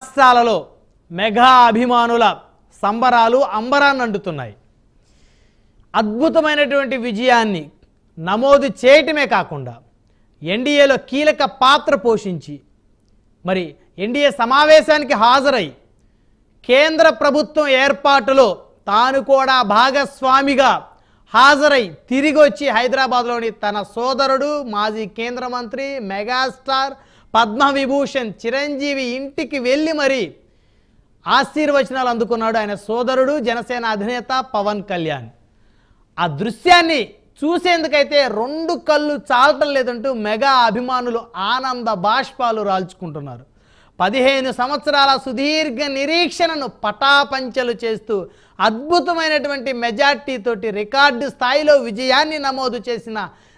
రాష్ట్రాలలో మెగా అభిమానుల సంబరాలు అంబరాన్ని అంటుతున్నాయి అద్భుతమైనటువంటి విజయాన్ని నమోదు చేయటమే కాకుండా ఎన్డీఏలో కీలక పాత్ర పోషించి మరి ఎన్డీఏ సమావేశానికి హాజరై కేంద్ర ప్రభుత్వం ఏర్పాటులో తాను కూడా భాగస్వామిగా హాజరై తిరిగి వచ్చి హైదరాబాద్లోని తన సోదరుడు మాజీ కేంద్ర మంత్రి మెగాస్టార్ పద్మవిభూషణ్ చిరంజీవి ఇంటికి వెళ్ళి మరి ఆశీర్వచనాలు అందుకున్నాడు ఆయన సోదరుడు జనసేన అధినేత పవన్ కళ్యాణ్ ఆ దృశ్యాన్ని చూసేందుకైతే రెండు కళ్ళు చాలటం లేదంటూ మెగా అభిమానులు ఆనంద బాష్పాలు రాల్చుకుంటున్నారు పదిహేను సంవత్సరాల సుదీర్ఘ నిరీక్షణను పటాపంచలు చేస్తూ అద్భుతమైనటువంటి మెజార్టీతోటి రికార్డు స్థాయిలో విజయాన్ని నమోదు చేసిన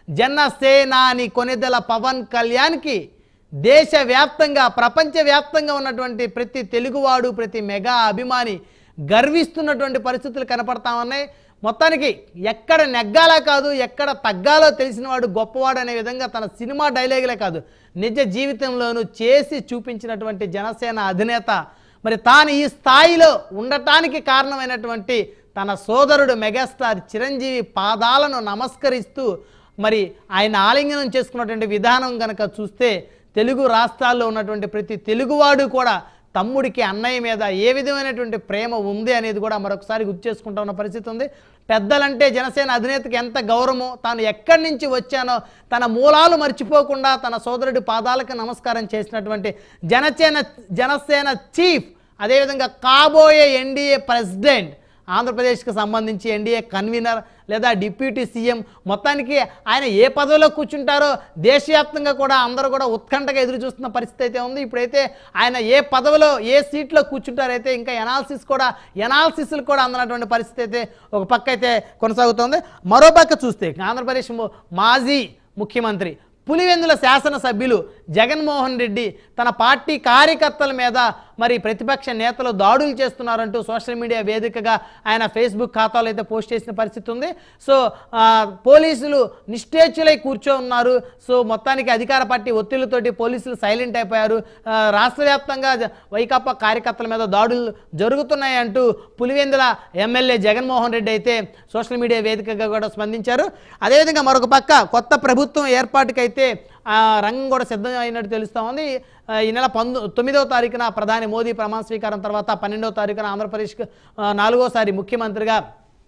జనసేనాని కొనిదెల పవన్ కళ్యాణ్కి దేశవ్యాప్తంగా ప్రపంచవ్యాప్తంగా ఉన్నటువంటి ప్రతి తెలుగువాడు ప్రతి మెగా అభిమాని గర్విస్తున్నటువంటి పరిస్థితులు కనపడతా ఉన్నాయి మొత్తానికి ఎక్కడ నెగ్గాలా కాదు ఎక్కడ తగ్గాలో తెలిసినవాడు గొప్పవాడు అనే విధంగా తన సినిమా డైలాగులే కాదు నిజ జీవితంలోనూ చేసి చూపించినటువంటి జనసేన అధినేత మరి తాను ఈ స్థాయిలో ఉండటానికి కారణమైనటువంటి తన సోదరుడు మెగాస్టార్ చిరంజీవి పాదాలను నమస్కరిస్తూ మరి ఆయన ఆలింగనం చేసుకున్నటువంటి విధానం కనుక చూస్తే తెలుగు రాష్ట్రాల్లో ఉన్నటువంటి ప్రతి తెలుగువాడు కూడా తమ్ముడికి అన్నయ్య మీద ఏ విధమైనటువంటి ప్రేమ ఉంది అనేది కూడా మరొకసారి గుర్తు చేసుకుంటా ఉన్న పరిస్థితి ఉంది పెద్దలంటే జనసేన అధినేతకి ఎంత గౌరవమో తాను ఎక్కడి నుంచి వచ్చానో తన మూలాలు మర్చిపోకుండా తన సోదరుడి పాదాలకు నమస్కారం చేసినటువంటి జనసేన జనసేన చీఫ్ అదేవిధంగా కాబోయే ఎన్డీఏ ప్రెసిడెంట్ ఆంధ్రప్రదేశ్కి సంబంధించి ఎన్డీఏ కన్వీనర్ లేదా డిప్యూటీ సీఎం మొత్తానికి ఆయన ఏ పదవిలో కూర్చుంటారో దేశవ్యాప్తంగా కూడా అందరూ కూడా ఉత్కంఠగా ఎదురు చూస్తున్న పరిస్థితి అయితే ఉంది ఇప్పుడైతే ఆయన ఏ పదవిలో ఏ సీట్లో కూర్చుంటారైతే ఇంకా ఎనాలిసిస్ కూడా ఎనాలిసిస్లు కూడా అందనటువంటి పరిస్థితి అయితే ఒక పక్క అయితే కొనసాగుతోంది మరో పక్క చూస్తే ఆంధ్రప్రదేశ్ ము- మాజీ ముఖ్యమంత్రి పులివెందుల శాసనసభ్యులు జగన్మోహన్ రెడ్డి తన పార్టీ కార్యకర్తల మీద మరి ప్రతిపక్ష నేతలు దాడులు చేస్తున్నారంటూ సోషల్ మీడియా వేదికగా ఆయన ఫేస్బుక్ ఖాతాలో అయితే పోస్ట్ చేసిన పరిస్థితి ఉంది సో ఆ, పోలీసులు నిశ్చేచ్చులై కూర్చో ఉన్నారు సో మొత్తానికి అధికార పార్టీ ఒత్తిళ్లతోటి పోలీసులు సైలెంట్ అయిపోయారు ఆ, రాష్ట్ర వ్యాప్తంగా జ- వైకాపా కార్యకర్తల మీద దాడులు జరుగుతున్నాయి అంటూ పులివెందుల ఎమ్మెల్యే జగన్మోహన్ రెడ్డి అయితే సోషల్ మీడియా వేదికగా కూడా స్పందించారు అదేవిధంగా మరొక పక్క కొత్త ప్రభుత్వం ఏర్పాటుకైతే ఆ, రంగం కూడా సిద్ధం అయినట్టు తెలుస్తూ ఉంది ఆ, ఈ నెల పంతొ తొమ్మిదవ తారీఖున ప్రధాని మోదీ ప్రమాణ స్వీకారం తర్వాత పన్నెండవ తారీఖున ఆంధ్రప్రదేశ్కి ఆ, నాలుగోసారి ముఖ్యమంత్రిగా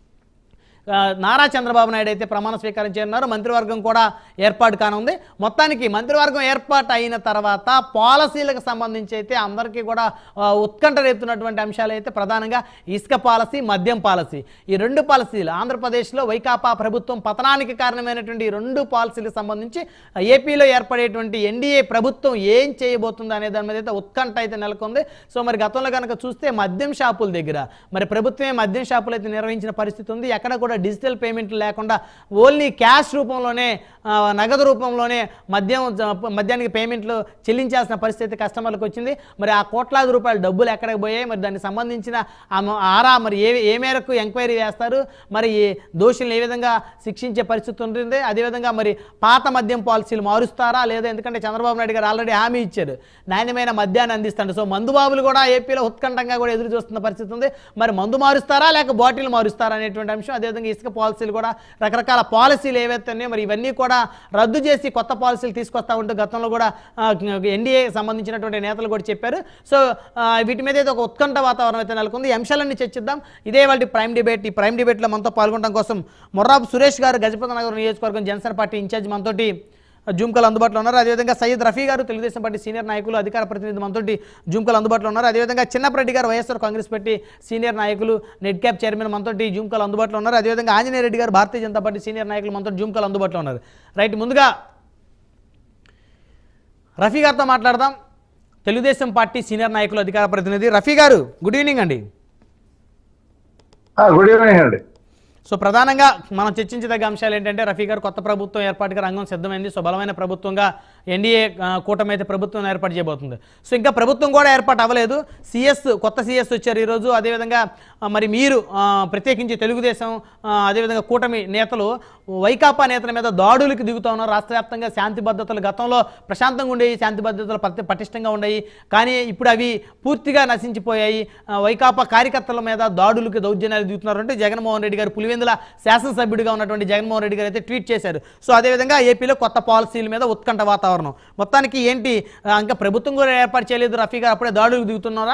ఆ, నారా చంద్రబాబు నాయుడు అయితే ప్రమాణ స్వీకారం చేయనున్నారు మంత్రివర్గం కూడా ఏర్పాటు కానుంది మొత్తానికి మంత్రివర్గం ఏర్పాటు అయిన తర్వాత పాలసీలకు సంబంధించి అయితే అందరికీ కూడా ఆ, ఉత్కంఠ రేపుతున్నటువంటి అంశాలు అయితే ప్రధానంగా ఇసుక పాలసీ మద్యం పాలసీ ఈ రెండు పాలసీలు ఆంధ్రప్రదేశ్లో వైకాపా ప్రభుత్వం పతనానికి కారణమైనటువంటి ఈ రెండు పాలసీలకు సంబంధించి ఆ, ఏపీలో ఏర్పడేటువంటి ఎన్డీఏ ప్రభుత్వం ఏం చేయబోతుంది అనే దాని మీద అయితే ఉత్కంఠ అయితే నెలకొంది సో మరి గతంలో కనుక చూస్తే మద్యం షాపుల దగ్గర మరి ప్రభుత్వమే మద్యం షాపులు అయితే నిర్వహించిన పరిస్థితి ఉంది ఎక్కడ కూడా డిజిటల్ పేమెంట్లు లేకుండా ఓన్లీ క్యాష్ రూపంలోనే ఆ, నగదు రూపంలోనే మద్యం జ- మద్యానికి పేమెంట్లు చెల్లించాల్సిన పరిస్థితి కస్టమర్లకు వచ్చింది మరి ఆ కోట్లాది రూపాయల డబ్బులు ఎక్కడికి పోయాయి మరి దానికి సంబంధించిన ఆ మ- ఆరా మరి ఏ ఏ మేరకు ఎంక్వైరీ చేస్తారు మరి ఈ దోషులను ఏ విధంగా శిక్షించే పరిస్థితి ఉంటుంది అదేవిధంగా మరి పాత మద్యం పాలసీలు మారుస్తారా లేదా ఎందుకంటే చంద్రబాబు నాయుడు గారు ఆల్రెడీ హామీ ఇచ్చారు నాణ్యమైన మద్యాన్ని అందిస్తాడు సో మందు బాబులు కూడా ఏపీలో ఉత్కంఠంగా కూడా ఎదురు చూస్తున్న పరిస్థితి ఉంది మరి మందు మారుస్తారా లేక బాటిల్ మారుస్తారా అనేటువంటి అంశం అదేవిధంగా ఇసుక పాలసీలు కూడా రకరకాల పాలసీలు ఏవైతే ఉన్నాయో మరి ఇవన్నీ కూడా రద్దు చేసి కొత్త పాలసీలు తీసుకొస్తా ఉంటూ గతంలో కూడా ఎన్డీఏ సంబంధించినటువంటి నేతలు కూడా చెప్పారు సో ఆ, వీటి మీద అయితే ఒక ఉత్కంఠ వాతావరణం అయితే నెలకొంది ఈ అంశాలన్నీ చర్చిద్దాం ఇదే వాళ్ళ ప్రైమ్ డిబేట్ ఈ ప్రైమ్ డిబేట్లో మనతో పాల్గొనడం కోసం మొర్రాబు సురేష్ గారు గజపతి నగర్ నియోజకవర్గం జనసేన పార్టీ ఇన్ఛార్జ్ మనతోటి జూమ్ కాల్ అందుబాటులో ఉన్నారు అదేవిధంగా సయ్యద్ రఫీ గారు తెలుగుదేశం పార్టీ సీనియర్ నాయకులు అధికార ప్రతినిధి మనతోటి జూమ్ కాల్ అందుబాటులో ఉన్నారు అదేవిధంగా చిన్నప్పరెడ్డి గారు వైఎస్ఆర్ కాంగ్రెస్ పార్టీ సీనియర్ నాయకులు నెట్ క్యాప్ చైర్మన్ మనతోటి జూమ్ కాల్ అందుబాటులో ఉన్నారు అదేవిధంగా ఆంజనేయ రెడ్డి గారు భారతీయ జనతా పార్టీ సీనియర్ నాయకులు మనతో జూమ్ కాల్ అందుబాటులో ఉన్నారు రైట్ ముందుగా రఫీ గారితో మాట్లాడదాం తెలుగుదేశం పార్టీ సీనియర్ నాయకులు అధికార ప్రతినిధి రఫీ గారు గుడ్ ఈవినింగ్ అండి గుడ్ ఈవినింగ్ అండి సో ప్రధానంగా మనం చర్చించదగ్గ అంశాలు ఏంటంటే రఫీ గారు కొత్త ప్రభుత్వం ఏర్పాటుగా రంగం సిద్ధమైంది సో బలమైన ప్రభుత్వంగా ఎన్డీఏ ఆ, కూటమి అయితే ప్రభుత్వం ఏర్పాటు చేయబోతుంది సో ఇంకా ప్రభుత్వం కూడా ఏర్పాటు అవ్వలేదు సిఎస్ కొత్త సిఎస్ వచ్చారు ఈరోజు అదేవిధంగా ఆ, మరి మీరు ఆ, ప్రత్యేకించి తెలుగుదేశం ఆ, అదేవిధంగా కూటమి నేతలు వైకాపా నేతల మీద దాడులకు దిగుతా ఉన్నారు రాష్ట్ర వ్యాప్తంగా శాంతి భద్రతలు గతంలో ప్రశాంతంగా ఉండేవి శాంతి భద్రతలు పట్టి పటిష్టంగా ఉండేవి కానీ ఇప్పుడు అవి పూర్తిగా నశించిపోయాయి ఆ, వైకాపా కార్యకర్తల మీద దాడులకు దౌర్జన్యాలు దిగుతున్నారు అంటే జగన్మోహన్ రెడ్డి గారు పులివెందుల శాసనసభ్యుడిగా ఉన్నటువంటి జగన్మోహన్ రెడ్డి గారు అయితే ట్వీట్ చేశారు సో అదేవిధంగా ఏపీలో కొత్త పాలసీల మీద ఉత్కంఠ వాతావరణం మొత్తానికి ఏంటి ఆ, ఇంకా ప్రభుత్వం కూడా ఏర్పాటు చేయలేదు రఫీ గారు అప్పుడే దాడులకు దిగుతున్నారా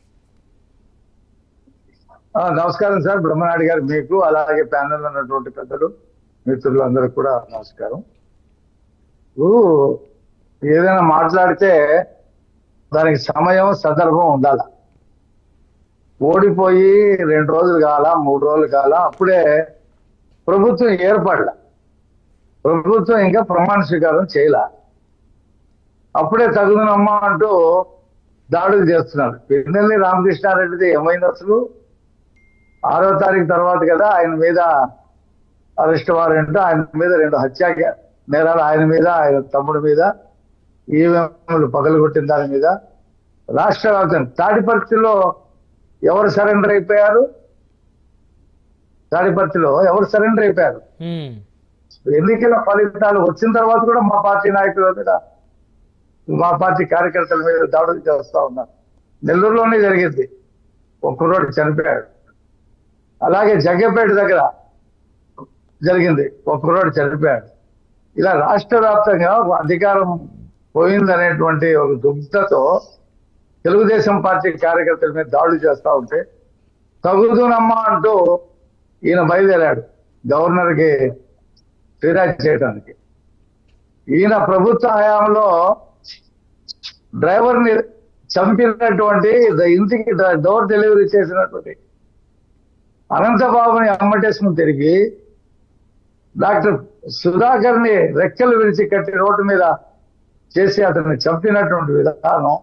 ఆ, నమస్కారం సార్ బ్రహ్మనాయుడు గారు మీకు అలాగే ప్యానల్ ఉన్నటువంటి పెద్దలు మిత్రులు అందరికి కూడా నమస్కారం ఇప్పుడు ఏదైనా మాట్లాడితే దానికి సమయం సందర్భం ఉండాల ఓడిపోయి రెండు రోజులు కాల మూడు రోజులు కాల అప్పుడే ప్రభుత్వం ఏర్పడల ప్రభుత్వం ఇంకా ప్రమాణ స్వీకారం చేయల అప్పుడే తగుదనమ్మా అంటూ దాడులు చేస్తున్నారు పిన్నెల్లి రామకృష్ణారెడ్డిది ఏమైంది అసలు ఆరో తారీఖు తర్వాత కదా ఆయన మీద అరెస్ట్ వారెంట్ ఆయన మీద రెండు హత్యా నేరాలు ఆయన మీద ఆయన తమ్ముడి మీద ఈవీఎంలు పగలగొట్టిన దాని మీద రాష్ట్ర వ్యాప్తంగా తాడిపర్తిలో ఎవరు సరెండర్ అయిపోయారు తాడిపర్తిలో ఎవరు సరెండర్ అయిపోయారు హ్మ్. ఎన్నికల ఫలితాలు వచ్చిన తర్వాత కూడా మా పార్టీ నాయకుల మీద మా పార్టీ కార్యకర్తల మీద దాడులు చేస్తా ఉన్నారు నెల్లూరులోనే జరిగింది ఒక కుర్రోడు చనిపోయాడు అలాగే జగ్గపేట దగ్గర జరిగింది ఒక కుర్రోడు చనిపోయాడు ఇలా రాష్ట్ర వ్యాప్తంగా ఒక అధికారం పోయిందనేటువంటి ఒక దుగ్ధతో తెలుగుదేశం పార్టీ కార్యకర్తల మీద దాడులు చేస్తా ఉంటే తగుదునమ్మా అంటూ ఈయన బయలుదేరాడు గవర్నర్కి ఫిర్యాదు చేయడానికి ఈయన ప్రభుత్వ హయాంలో డ్రైవర్ని చంపినటువంటి ఇంటికి డ- డోర్ డెలివరీ చేసినటువంటి అనంతబాబుని అమ్మటేసుకుని తిరిగి డాక్టర్ సుధాకర్ని రెక్కలు విరిచి కట్టి రోడ్డు మీద చేసి అతన్ని చంపినటువంటి విధానం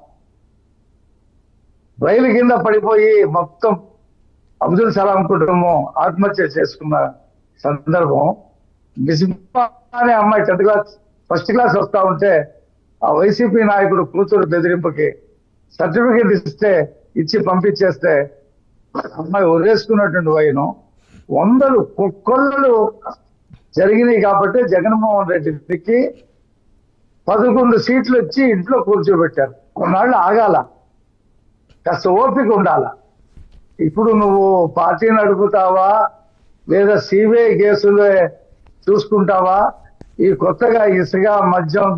రైలు కింద పడిపోయి మొత్తం అబ్దుల్ సలాం కుటుంబం ఆత్మహత్య చేసుకున్న సందర్భం మిస్బా అనే అమ్మాయి టెన్త్ క్లాస్ ఫస్ట్ క్లాస్ వస్తా ఉంటే ఆ వైసీపీ నాయకుడు కూతురు బెదిరింపుకి సర్టిఫికేట్ ఇస్తే ఇచ్చి పంపించేస్తే అమ్మాయి ఒరేసుకున్నటువంటి వైను వందలు కుక్కళ్ళు జరిగినాయి కాబట్టి జగన్మోహన్ రెడ్డికి పదకొండు సీట్లు వచ్చి ఇంట్లో కూర్చోబెట్టారు కొన్నాళ్ళు ఆగాల కాస్త ఓపిక ఉండాల ఇప్పుడు నువ్వు పార్టీ నడుపుతావా లేదా సిబిఐ కేసులే చూసుకుంటావా ఈ కొత్తగా ఇసుక మద్యం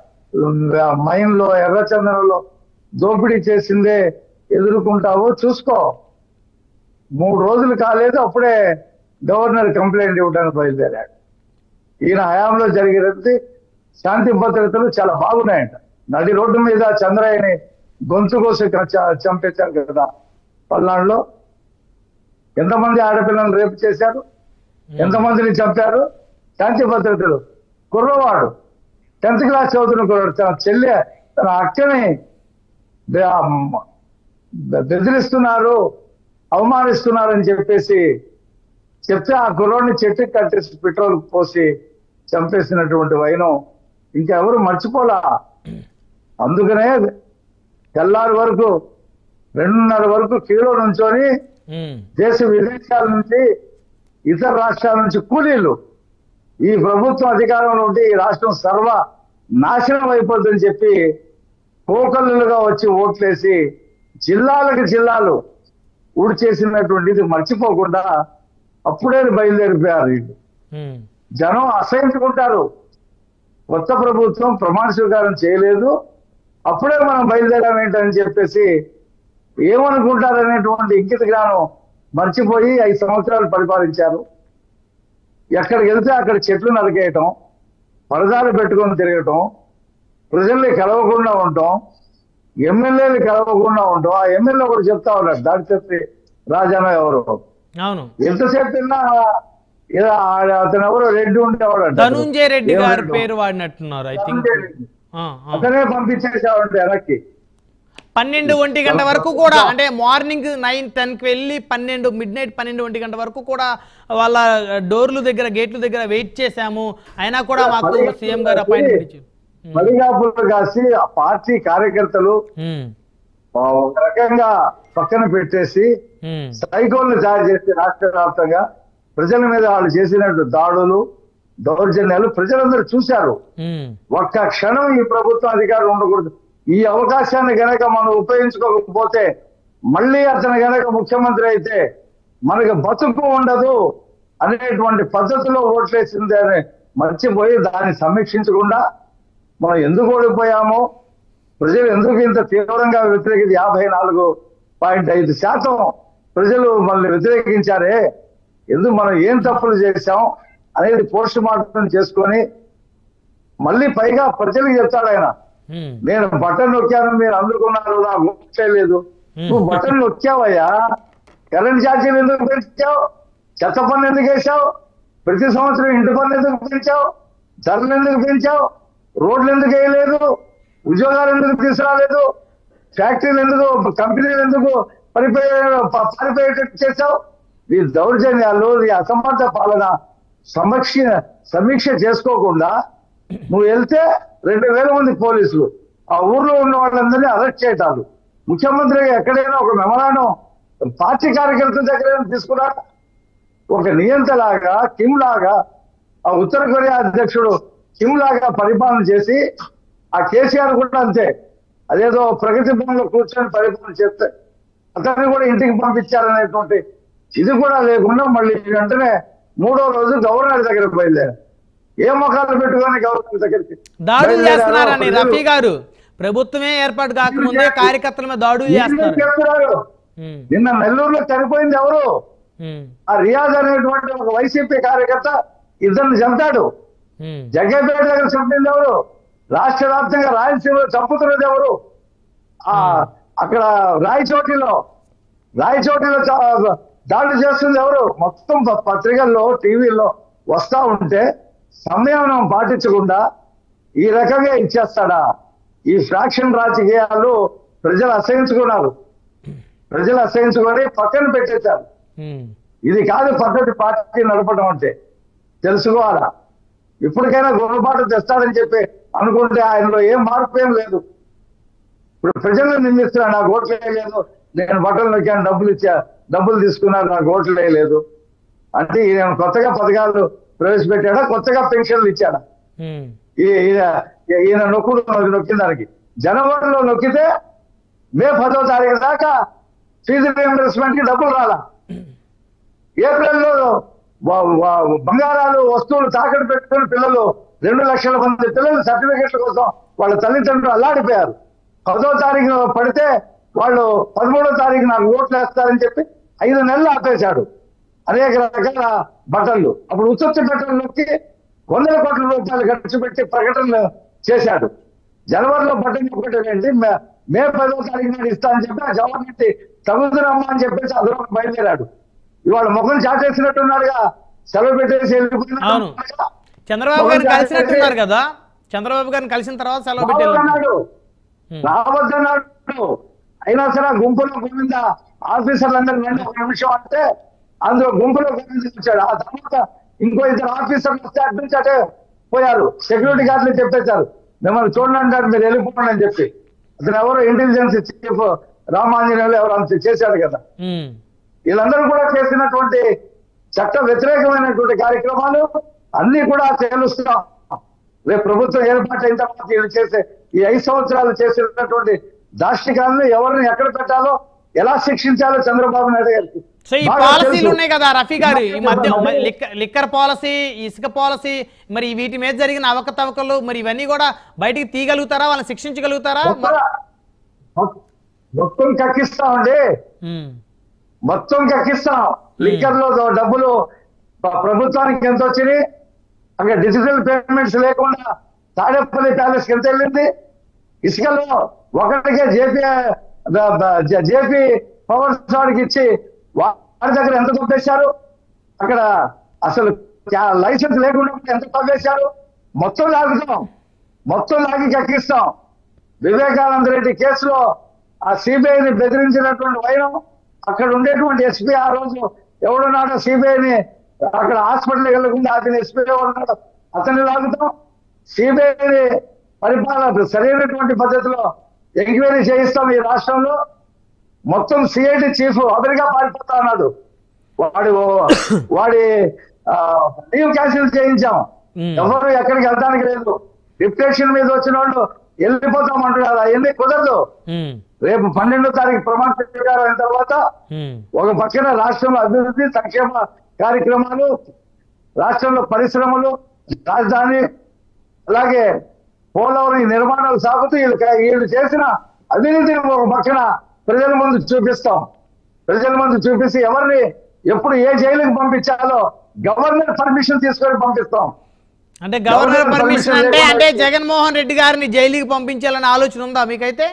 మైన్లో ఎర్రచందనంలో దోపిడీ చేసిందే ఎదుర్కొంటావో చూసుకో మూడు రోజులు కాలేదు అప్పుడే గవర్నర్ కంప్లైంట్ ఇవ్వడానికి బయలుదేరాడు ఈయన హయాంలో జరిగినది శాంతి భద్రతలు చాలా బాగున్నాయంట నడి రోడ్డు మీద చంద్రయ్యని గొంతు కోసి చ- చంపేశారు కదా పల్నాడులో ఎంతమంది ఆడపిల్లలను రేపు చేశారు ఎంతమందిని చంపారు శాంతి భద్రతలు కుర్రవాడు టెన్త్ క్లాస్ చదువుతున్న కుర్రాడు తన చెల్లె తన అక్కని బె- బె- బెదిరిస్తున్నారు అవమానిస్తున్నారు అని చెప్పేసి చెప్తే ఆ కుర్రోడిని చెట్టుకి కట్టేసి పెట్రోల్ పోసి చంపేసినటువంటి వైనం ఇంకెవరు మర్చిపోలా అందుకనే తెల్లారి వరకు రెండున్నర వరకు క్యూలో నుంచొని హ్మ్. దేశ విదేశాల నుంచి ఇతర రాష్ట్రాల నుంచి కూలీలు ఈ ప్రభుత్వం అధికారంలో ఉంటే ఈ రాష్ట్రం సర్వ నాశనం అయిపోతుందని చెప్పి కోకల్లుగా వచ్చి ఓట్లేసి జిల్లాలకు జిల్లాలు ఊడి చేసినటువంటిది మర్చిపోకుండా అప్పుడే బయలుదేరిపోయారు వీళ్ళు హ్మ్. జనం అసహించుకుంటారు కొత్త ప్రభుత్వం ప్రమాణ స్వీకారం చేయలేదు అప్పుడే మనం బయలుదేరాం ఏంటని చెప్పేసి ఏమనుకుంటారనేటువంటి ఇంకిత జ్ఞానం మర్చిపోయి ఐదు సంవత్సరాలు పరిపాలించారు ఎక్కడికి వెళ్తే అక్కడ చెట్లు నరికేయటం పరదాలు పెట్టుకొని తిరగటం ప్రజల్ని కలవకుండా ఉండటం ఎమ్మెల్యేలు కలవకుండా ఉండటం ఆ ఎమ్మెల్యే ఒకటి చెప్తా ఉన్నాడు దాడి చెప్పి రాజానో ఎవరు అవును ఎంతసేపు తిన్నా ఏదో ఆ- అతను ఎవరో రెడ్డి ఉండేవాడు అంట. ధనుంజయ రెడ్డి ఏం గారి రెడ్డి? పేరు వాడినట్టున్నారు ఐ థింక్ ధనుంజయ రెడ్డి. అతనే పంపించేసావంటే వెనక్కి పన్నెండు ఒంటి గంట వరకు కూడా అంటే మార్నింగ్ నైన్ టెన్కి వెళ్ళి పన్నెండు మిడ్ నైట్ పన్నెండు ఒంటి గంట వరకు కూడా వాళ్ళ డోర్లు దగ్గర గేట్ల దగ్గర వెయిట్ చేశాము అయినా కూడా మాకు సీఎం గారు అపాయింట్మెంట్ ఇచ్చారు పడిగాపులు కాసి ఆ పార్టీ కార్యకర్తలు ఉమ్, ఆ, ఒక రకంగా పక్కన పెట్టేసి ఉమ్, సైకోల్ని తయారు చేసి రాష్ట్ర వ్యాప్తంగా ప్రజల మీద వాళ్ళు చేసినట్టు దాడులు దౌర్జన్యాలు ప్రజలందరూ చూశారు ఉమ్, ఒక్క క్షణం ఈ ప్రభుత్వం అధికారం ఉండకూడదు ఈ అవకాశాన్ని గనక మనం ఉపయోగించుకోకపోతే మళ్ళీ అతను గనక ముఖ్యమంత్రి అయితే మనకు బతుకు ఉండదు అనేటువంటి పద్ధతిలో ఓట్లేసింది అని మర్చిపోయి దాన్ని సమీక్షించకుండా మనం ఎందుకు ఓడిపోయామో ప్రజలు ఎందుకు ఇంత తీవ్రంగా వ్యతిరేకించి యాభై నాలుగు పాయింట్ ఐదు శాతం ప్రజలు మనల్ని వ్యతిరేకించారే ఎందుకు మనం ఏం తప్పులు చేశాం అనేది పోస్ట్ మార్టం చేసుకొని మళ్ళీ పైగా ప్రజలకు చెప్తాడు ఆయన ఉమ్, నేను బటన్ నొక్కాను మీరు అందుకున్నారు నాకు గుర్తులేదు నువ్వు బటన్ నొక్కావయ్యా కరెంట్ ఛార్జీలు ఎందుకు పెంచావు చెత్త పన్ను ఎందుకు వేసావు ప్రతి సంవత్సరం ఇంటి పన్ను ఎందుకు పెంచావు ధరలు ఎందుకు పెంచావు రోడ్లు ఎందుకు వేయలేదు ఉద్యోగాలు ఎందుకు తీసుకురాలేదు ఫ్యాక్టరీలు ఎందుకు కంపెనీలు ఎందుకు పడిపోయే ప- పారిపోయేటట్టు చేశావు ఈ దౌర్జన్యాలు ఈ అసమర్థ పాలన సమీక్ష సమీక్ష చేసుకోకుండా నువ్వు వెళ్తే రెండు వేల మంది పోలీసులు ఆ ఊర్లో ఉన్న వాళ్ళందరినీ అరెస్ట్ చేయటాలు ముఖ్యమంత్రి ఎక్కడైనా ఒక మెమరానం పార్టీ కార్యకర్తల దగ్గర తీసుకున్నాడు ఒక నియంతలాగా కిమ్ లాగా ఆ ఉత్తర కొరియా అధ్యక్షుడు కిమ్ లాగా పరిపాలన చేసి ఆ కేసీఆర్ కూడా అంతే అదేదో ప్రగతి భవన్లో కూర్చొని పరిపాలన చేస్తే అతన్ని కూడా ఇంటికి పంపించారనేటువంటి ఇది కూడా లేకుండా మళ్ళీ వెంటనే మూడో రోజు గవర్నర్ దగ్గరకు బయలుదేరారు ఏ మొఖాలు పెట్టుకొని గవర్నర్ దగ్గరికి దాడులు బయలుదేరారో చేస్తున్నారని ప్రజలు రఫీ గారు ప్రభుత్వమే ఏర్పాటు కాకముందే కార్యకర్తల మీద దాడులు నిజమే చేస్తున్నారు చెప్తున్నారు ఉమ్, నిన్న నెల్లూరులో చనిపోయింది ఎవరు ఉమ్, ఆ రియాజ్ అనేటువంటి ఒక వైసీపీ కార్యకర్త ఇద్దరిని చంపాడు ఉమ్, జగ్గైపేట దగ్గర చంపింది ఎవరు రాష్ట్ర వ్యాప్తంగా రాయలసీమలో చంపుతున్నది ఎవరు ఆ అక్కడ రాయచోటిలో రాయచోటిలో చ- దాడులు చేస్తుంది ఎవరు మొత్తం ప- పత్రికల్లో టీవీల్లో వస్తా ఉంటే సంయమనం పాటించకుండా ఈ రకంగా ఇచ్చేస్తాడా ఈ ఫ్రాక్షన్ రాజకీయాలు ప్రజలు అసహించుకున్నారు ప్రజలు అసహించుకొని పక్కన పెట్టేశారు ఉమ్, ఇది కాదు పద్ధతి పార్టీ నడపడం అంటే తెలుసుకోవాలా ఇప్పటికైనా గుణపాటు తెస్తాడని చెప్పి అనుకుంటే ఆయనలో ఏం మార్పు ఏం లేదు ఇప్పుడు ప్రజలను నిందిస్తున్నా నాకు ఓట్లు వేయలేదు నేను బట్టలు నొక్కాను డబ్బులు ఇచ్చా డబ్బులు తీసుకున్నారు నాకు ఓట్లు వేయలేదు అంటే ఈయన కొత్తగా పథకాలు ప్రవేశపెట్టాడా కొత్తగా పెన్షన్లు ఇచ్చాడా ఉమ్, ఈ- ఈయన- ఈయన నొక్కుడు నొక్కిన దానికి జనవరిలో నొక్కితే మే పదో తారీఖు దాకా ఫీజు రీఎంబర్స్మెంట్ కి డబ్బులు రాలా ఏప్రిల్లో వ- వ- బంగారాలు వస్తువులు తాకట్టు పెట్టుకుని పిల్లలు రెండు లక్షల మంది పిల్లలు సర్టిఫికెట్ల కోసం వాళ్ళ తల్లిదండ్రులు అల్లాడిపోయారు పదో తారీఖు పడితే వాళ్ళు పదమూడో తారీఖు నాకు ఓట్లు వేస్తారని చెప్పి ఐదు నెలలు ఆపేశాడు అనేక రకాల బట్టలు అప్పుడు ఉచిత బట్టలు నొక్కి వందల కోట్ల రూపాయలు ఖర్చు పెట్టి ప్రకటనలు చేశాడు జనవరిలో బట్టలు ఒక్కటేంటి మే- మే పదో తారీఖు నాడు ఇస్తా అని చెప్పి ఆ జవాబు తగుదరమ్మా అని చెప్పేసి అందులో బయలుదేరాడు ఇవాళ ముఖం చాటేసినట్టున్నాడుగా సెలవు పెట్టేసి వెళ్ళిపోయినట్టు అవును. ఉన్నాడుగా. చంద్రబాబు గారిని కలిసినట్టున్నారు కదా చంద్రబాబు గారిని కలిసిన తర్వాత సెలవు పెట్టి వెళ్ళారు. రావద్దన్నాడు ఉమ్, రావద్దన్నాడు అయినా సరే ఆ గుంపులో గోవింద ఆఫీసర్లందరూ రండి ఒక నిమిషం అంటే అందులో గుంపులో గోవింద వచ్చాడు ఆ తర్వాత ఇంకో ఇద్దరు ఆఫీసర్లు వస్తే అటు నుంచి అటే పోయారు సెక్యూరిటీ గార్డులు చెప్పేశారు మిమ్మల్ని చూడండి అంటారు మీరు వెళ్ళిపోండి అని చెప్పి అతను ఎవరో ఇంటెలిజెన్స్ చీఫ్ రామాంజనేయులు ఎవరు అంత చేశాడు కదా ఉమ్, వీళ్ళందరూ కూడా చేసినటువంటి చట్ట వ్యతిరేకమైనటువంటి కార్యక్రమాలు అన్ని కూడా తెలుస్తున్నాం రేపు ప్రభుత్వం ఏర్పాటు అయిన తర్వాత వీళ్ళు చేసే ఈ ఐదు సంవత్సరాలు చేసినటువంటి దాష్టికాలను ఎవరిని ఎక్కడ పెట్టాలో ఎలా శిక్షించాలో చంద్రబాబు నాయుడు గారికి సో ఈ బాగా పాలసీలు తెలుసు. ఉన్నాయి కదా రఫీ గారు ఈ మధ్య మ- లిక్క- లిక్కర్ పాలసీ ఇసుక పాలసీ మరి వీటి మీద జరిగిన అవకతవకలు మరి ఇవన్నీ కూడా బయటికి తీయగలుగుతారా వాళ్ళని శిక్షించగలుగుతారా మొత్తం- మొత్తం కక్కిస్తామండి ఉమ్, మొత్తం కక్కిస్తాం లిక్కర్ లో డబ్బులు ప- ప్రభుత్వానికి ఎంత వచ్చినాయి అక్కడ డిజిటల్ పేమెంట్స్ లేకుండా తాడేపల్లి ప్యాలెస్ ఎంత వెళ్ళింది ఇసుకలో ఒకటికే జేపీ జేపీ పవర్ వాడికి ఇచ్చి వాడి దగ్గర ఎంత తప్పేశారు అక్కడ అసలు క్యా- లైసెన్స్ లేకుండా ఎంత తవ్వేశారు మొత్తం లాగుతాం మొత్తం లాగి కక్కిస్తాం వివేకానంద రెడ్డి కేసులో ఆ సిబిఐని బెదిరించినటువంటి వైనం అక్కడ ఉండేటువంటి ఎస్పీ ఆ రోజు ఎవడున్నాడో సిబిఐని అక్కడ హాస్పిటల్ వెళ్ళకుండా అతని ఎస్పీ ఎవరున్నాడో అతన్ని లాగుతాం సిబిఐని పరిపాలన సరైనటువంటి పద్ధతిలో ఎంక్వైరీ చేయిస్తాం ఈ రాష్ట్రంలో మొత్తం సిఐడి చీఫ్ అమెరికా పారిపోతా అన్నాడు వాడి వాడి లీవ్ క్యాన్సిల్ చేయించాం ఉమ్. ఎవరు ఎక్కడికి వెళ్ళడానికి లేదు డిప్యుటేషన్ మీద వచ్చిన వాళ్ళు వెళ్ళిపోతాం అంటున్నారు అవన్నీ కుదరదు ఉమ్, రేపు పన్నెండో తారీఖు ప్రమాణ స్వీకారం అయిన తర్వాత ఉమ్, ఒక పక్కన రాష్ట్రంలో అభివృద్ధి సంక్షేమ కార్యక్రమాలు రాష్ట్రంలో పరిశ్రమలు రాజధాని అలాగే పోలవరం ఈ నిర్మాణాలు సాగుతూ వీళ్ళు వీళ్ళు చేసిన అవినీతిని ఒక పక్కన ప్రజల ముందు చూపిస్తాం ప్రజల ముందు చూపిస్తే ఎవరిని ఎప్పుడు ఏ జైలుకి పంపించాలో గవర్నర్ పర్మిషన్ తీసుకొని పంపిస్తాం అంటే గవర్నర్ గవర్నర్ పర్మిషన్ permission అంటే లేకుండా- అంటే జగన్మోహన్ రెడ్డి గారిని జైలుకి పంపించాలనే ఆలోచన ఉందా మీకైతే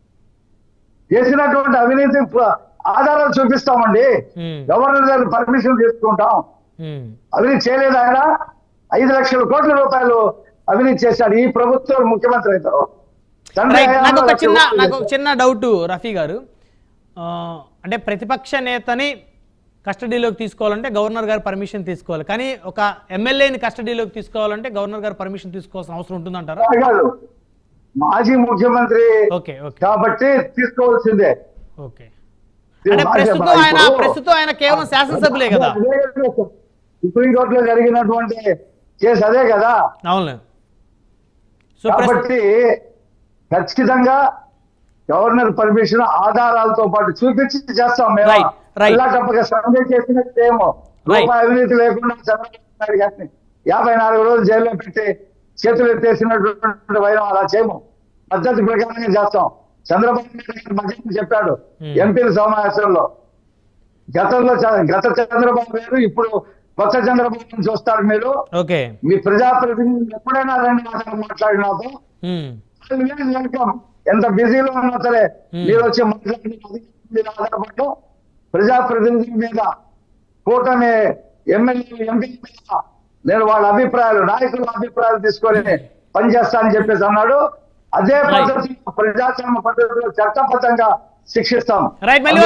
చేసినటువంటి అవినీతి ప- ఆధారాలు చూపిస్తామండి ఉమ్, గవర్నర్ గారి పర్మిషన్ తీసుకుంటాం ఉమ్, అవినీతి చేయలేదు ఆయన ఐదు లక్షల కోట్ల రూపాయలు అవినీతి చేశాడు ఈ ప్రభుత్వం ముఖ్యమంత్రి అయితే తండ్రి రైట్ హయాంలో నాకు ఒక లక్ష చిన్న కోట్లు నాకు ఒక చేశాడు. చిన్న డౌట్ రఫీ గారు ఆ, అంటే ప్రతిపక్ష నేతని కస్టడీలోకి తీసుకోవాలంటే గవర్నర్ గారు పర్మిషన్ తీసుకోవాలి కానీ ఒక ఎమ్మెల్యేని కస్టడీలోకి తీసుకోవాలంటే గవర్నర్ గారు పర్మిషన్ తీసుకోవాల్సిన అవసరం ఉంటుందంటారా కాదు మాజీ ముఖ్యమంత్రి ఓకే ఓకే కాబట్టి తీసుకోవాల్సిందే ఓకే అంటే ప్రస్తుతం ఆయన ఇప్పుడు- ప్రస్తుతం ఆయన కేవలం శాసనసభ్యులే కదా అదే కదా సుప్రీంకోర్టులో జరిగినటువంటి కేసు అదే కదా అవును సో ప్రస్తుతం కాబట్టి ఖచ్చితంగా గవర్నర్ పర్మిషన్ ఆధారాలతో పాటు చూపించి చేస్తాం మేము Right, right. ఇలా తప్పక సర్వే చేసినట్టు ఏమో Right. రూపాయి అవినీతి లేకుండా చంద్రబాబు నాయుడు గారిని యాభై నాలుగు రోజులు జైల్లో పెట్టి చేతులు ఎత్తేసినటువంటి వైరం అలా చేయము పద్ధతి ప్రకారంగా చేస్తాం చంద్రబాబు నాయుడు గారు మధ్య చెప్పాడు Hmm. ఎంపీల సమావేశంలో గతంలో చ- గత చంద్రబాబు గారు ఇప్పుడు కొత్త చంద్రబాబు చూస్తారు మీరు ఓకే మీ ప్రజాప్రతినిధులు ఎప్పుడైనా రెండు మాటలు మాట్లాడినాము ఉమ్, వెల్కమ్ ఎంత బిజీలో ఉన్నా సరే Hmm. మీరు వచ్చి మాట్లాడిన మీద ఆధారపడటం ప్రజాప్రతినిధుల మీద కూటమి ఎమ్మెల్యే ఎంపీ మీద నేను వాళ్ళ అభిప్రాయాలు నాయకుల అభిప్రాయాలు తీసుకొని పనిచేస్తానని చెప్పేసి అన్నాడు అదే Right. పద్ధతి ప్రజాస్వామ్య పద్ధతిలో చట్టబద్ధంగా శిక్షిస్తాం రైట్ మళ్ళీ